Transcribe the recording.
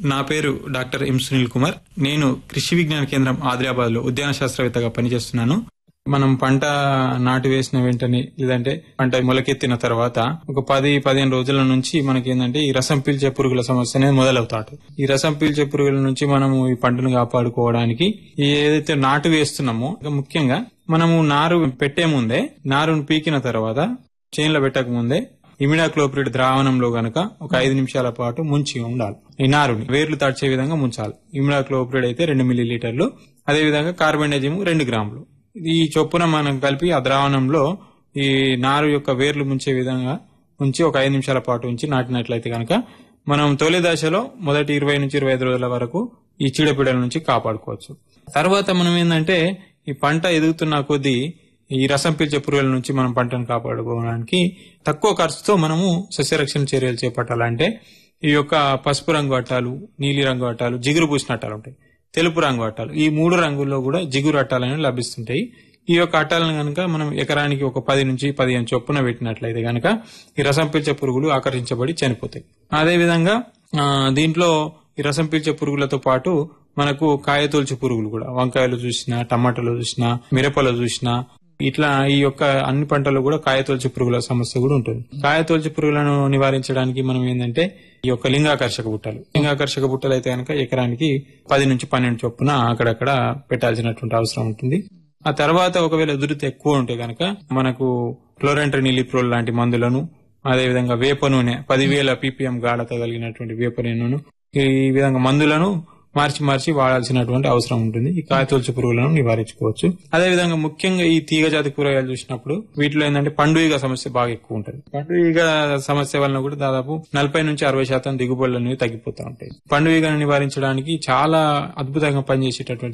నా పేరు doctor M Sunil Kumar నేను కృషి విజ్ఞాన కేంద్రం ఆదిలాబాద్ లో ఉద్యాన శాస్త్రవేత్తగా పనిచేస్తున్నాను మనం పంట నాటు వేసిన వెంటనే లేదంటే పంట మొలకెత్తిన తర్వాత ఒక పది పదిహేను రోజుల నుంచి మనకి ఏంటంటే ఈ రసం పీల్చే పురుగుల సమస్య అనేది మొదలవుతాడు ఈ రసం పీల్చే పురుగుల నుంచి మనము ఈ పంటను కాపాడుకోవడానికి ఈ ఏదైతే నాటు వేస్తున్నామో ఇంకా ముఖ్యంగా మనము నారు పెట్టే ముందే నారును పీకిన తర్వాత చేన్లో పెట్టక ముందే ఇమిడాక్లోప్రిడ్ ద్రావణంలో గనక ఒక ఐదు నిమిషాల పాటు ముంచి ఉండాలి ఈ నారుని వేర్లు తడిచే విధంగా ముంచాలి ఇమిడాక్లోప్రిడ్ అయితే రెండు మిల్లీ లీటర్లు అదేవిధంగా కార్బెండజిమ్ రెండు గ్రాములు ఈ చొప్పున మనం కలిపి ఆ ద్రావణంలో ఈ నారు యొక్క వేర్లు ముంచే విధంగా ఉంచి ఒక ఐదు నిమిషాల పాటు ఉంచి నాటినట్లయితే కనుక మనం తొలి దశలో మొదటి ఇరవై నుంచి ఇరవై ఐదు రోజుల వరకు ఈ చీడపీడల నుంచి కాపాడుకోవచ్చు తర్వాత మనం ఏంటంటే ఈ పంట ఎదుగుతున్న కొద్దీ ఈ రసం పీల్చే పురుగుల నుంచి మనం పంటను కాపాడుకోవడానికి తక్కువ ఖర్చుతో మనము సస్యరక్షణ చర్యలు చేపట్టాలంటే ఈ యొక్క పసుపు రంగు అట్టాలు నీలి రంగు అట్టాలు జిగురు పూసిన అట్టాలు ఉంటాయి తెలుపు రంగు అట్టాలు ఈ మూడు రంగుల్లో కూడా జిగురు అట్టాలు అనేవి లభిస్తుంటాయి ఈ యొక్క అట్టాలను కనుక మనం ఎకరానికి ఒక పది నుంచి పదిహేను చొప్పున పెట్టినట్లయితే కనుక ఈ రసం పీల్చే పురుగులు ఆకర్షించబడి చనిపోతాయి అదేవిధంగా ఆ, దీంట్లో ఈ రసం పీల్చే పురుగులతో పాటు మనకు కాయతోల్చి పురుగులు కూడా వంకాయలు చూసినా టమాటాలు చూసినా మిరపలు చూసినా ఇట్లా ఈ యొక్క అన్ని పంటల్లో కూడా కాయతోల్చి పురుగుల సమస్య కూడా ఉంటుంది కాయతోల్చి పురుగులను నివారించడానికి మనం ఏంటంటే ఈ యొక్క లింగాకర్షక బుట్టలు లింగాకర్షక బుట్టలు అయితే కనుక ఎకరానికి పది నుంచి పన్నెండు చొప్పున అక్కడక్కడ పెట్టాల్సినటువంటి అవసరం ఉంటుంది ఆ తర్వాత ఒకవేళ ఉధృతి ఎక్కువ ఉంటే కనుక మనకు క్లోరెంట్రనిలిప్రోల్ లాంటి మందులను అదేవిధంగా వేప నూనె పదివేల పీపీఎం గాఢత కలిగినటువంటి వేప నూనెను ఈ విధంగా మందులను మార్చి మార్చి వాడాల్సినటువంటి అవసరం ఉంటుంది ఈ కాయతోల్చు పురుగులను నివారించుకోవచ్చు అదేవిధంగా ముఖ్యంగా ఈ తీగజాతి కూరగాయలు చూసినప్పుడు వీటిలో ఏంటంటే పండుగ సమస్య బాగా ఎక్కువ ఉంటుంది పండుగ సమస్య వలన కూడా దాదాపు నలభై నుంచి అరవై శాతం దిగుబడులు అనేవి తగ్గిపోతూ ఉంటాయి పండుగను నివారించడానికి చాలా అద్భుతంగా పనిచేసేటటువంటి